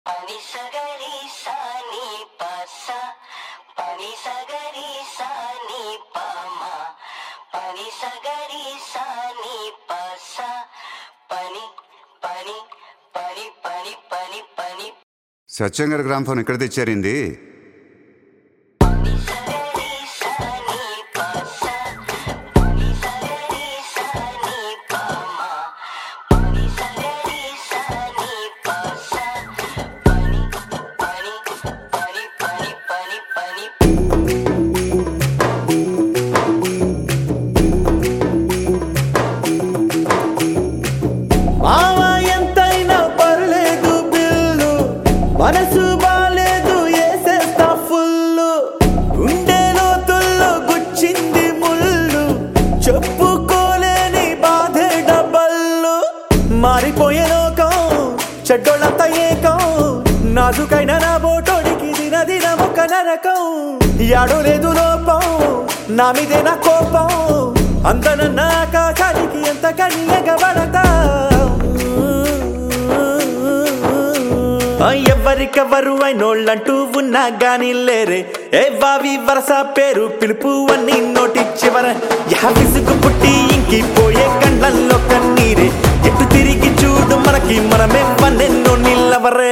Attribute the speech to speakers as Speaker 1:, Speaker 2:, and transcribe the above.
Speaker 1: పని సగరి సాని పస పని సగరి సాని పమ పని సగరి సాని పస పని పని పని పని పని పని
Speaker 2: సత్యం గారి గ్రామ్ ఫోన్ ఎక్కడ తెచ్చారింది
Speaker 1: పని సగరి సాని పస పని సగరి సాని పమ పని సగరి సాని పస పని పని పని పని పని పని
Speaker 3: మావ ఎంతైనా పర్లేదు బిల్లు మనసు బాలేదు ఏసేస్తా ఫుల్లు గుండె లోతుల్లో గుచ్చింది ముళ్ళు చెప్పుకోలేని బాధే డబ్బల్లు మారిపోయే లోకం చెడ్డోళ్ళంతా ఏకం నాజుకైన నా బోటోడికి దిన దినం ఒక నరకం యాడో లేదు లోపం నా మీదే నా కోపం అందనన్న ఆకాశానికి ఎంత కనియగబడతా ఎవరికెవరు అయినోళ్ళంటూ ఉన్నా గాని లేరే ఏ వావి వరస పేరు పిలుపు అన్ని నోటి చివర యా విసుగు పుట్టి ఇంకిపోయే కండ్లల్లో కన్నీరే ఎటు తిరిగి చూడు మనకి మనమే వన్నెన్నో నిల్లవరే